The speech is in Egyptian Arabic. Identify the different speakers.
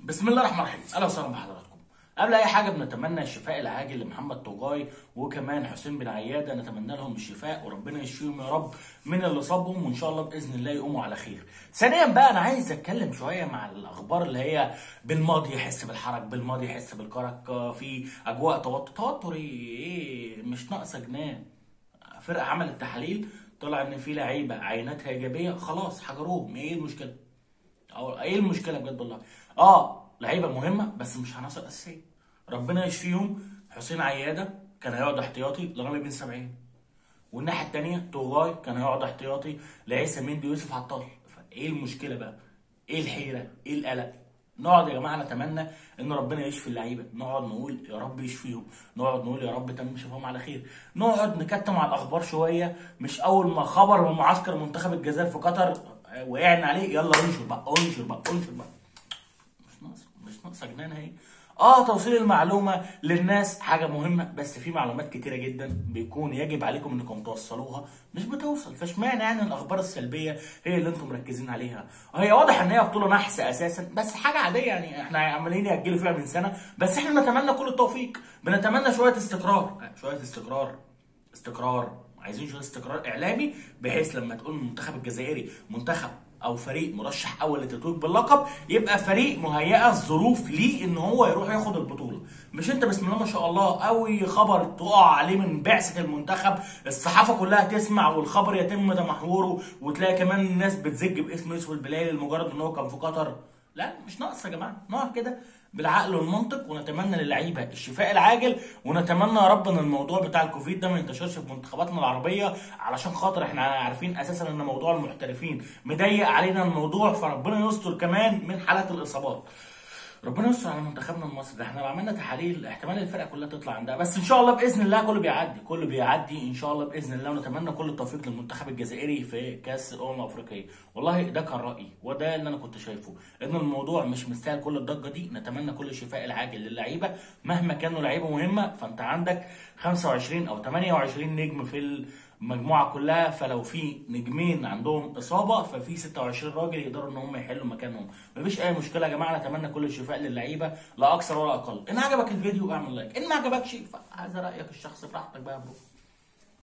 Speaker 1: بسم الله الرحمن الرحيم اهلا وسهلا بحضراتكم قبل اي حاجه بنتمنى الشفاء العاجل لمحمد طوجاي وكمان حسين بن عياده نتمنى لهم الشفاء وربنا يشفيهم يا رب من اللي صابهم وان شاء الله باذن الله يقوموا على خير. ثانيا بقى انا عايز اتكلم شويه مع الاخبار اللي هي بالماضي يحس بالحرج بالماضي يحس بالكرك في اجواء توتر توتر ايه مش ناقصه جنان. فرقه عملت تحاليل طلع ان في لعيبه عيناتها ايجابيه خلاص حجروهم ايه المشكله؟ او ايه المشكله بجد والله اه لعيبه مهمه بس مش عناصر اساسيه ربنا يشفيهم حسين عياده كان هيقعد احتياطي لرامي بن 70 والناحيه الثانيه توغاي كان هيقعد احتياطي لعيسى مندي ويوسف عطال فايه المشكله بقى ايه الحيره ايه القلق نقعد يا جماعه نتمنى ان ربنا يشفي اللعيبه نقعد نقول يا رب يشفيهم نقعد نقول يا رب تم شفاهم على خير نقعد نكتم على الاخبار شويه مش اول ما خبر من معسكر منتخب الجزائر في قطر وقعنا عليه يلا انشر بقى انشر بقى انشر بقى مش ناقصه مش ناقصه جنان اهي اه توصيل المعلومه للناس حاجه مهمه بس في معلومات كتيره جدا بيكون يجب عليكم انكم توصلوها مش بتوصل فاشمعنى يعني الاخبار السلبيه هي اللي انتم مركزين عليها هي واضح ان هي بطوله نحس اساسا بس حاجه عاديه يعني احنا عمالين ياجلوا فيها من سنه بس احنا نتمنى كل التوفيق بنتمنى شويه استقرار شويه استقرار استقرار عايزين شويه استقرار اعلامي بحيث لما تقول المنتخب الجزائري منتخب او فريق مرشح اول للتتويج باللقب يبقى فريق مهيئه الظروف ليه ان هو يروح ياخد البطوله مش انت بسم الله ما شاء الله قوي خبر تقع عليه من بعثه المنتخب الصحافه كلها تسمع والخبر يتم تمحوره وتلاقي كمان الناس بتزج باسم يوسف البلالي لمجرد ان هو كان في قطر لا مش ناقص يا جماعه نقعد كده بالعقل والمنطق ونتمنى للعيبه الشفاء العاجل ونتمنى يا رب ان الموضوع بتاع الكوفيد ده ما ينتشرش في منتخباتنا العربيه علشان خاطر احنا عارفين اساسا ان موضوع المحترفين مضيق علينا الموضوع فربنا يستر كمان من حالات الاصابات ربنا يستر على منتخبنا المصري ده احنا لو عملنا تحاليل احتمال الفرقه كلها تطلع عندها بس ان شاء الله باذن الله كله بيعدي كله بيعدي ان شاء الله باذن الله ونتمنى كل التوفيق للمنتخب الجزائري في كاس الامم الافريقيه والله ده كان رايي وده اللي انا كنت شايفه ان الموضوع مش مستاهل كل الضجه دي نتمنى كل الشفاء العاجل للعيبه مهما كانوا لعيبه مهمه فانت عندك 25 او 28 نجم في المجموعه كلها فلو في نجمين عندهم اصابه ففي 26 راجل يقدروا ان هم يحلوا مكانهم مفيش اي مشكله يا جماعه نتمنى كل الشفاء للعيبه لا اكثر ولا اقل ان عجبك الفيديو اعمل لايك ان ما عجبكش فهذا رايك الشخصي براحتك بقى يا برو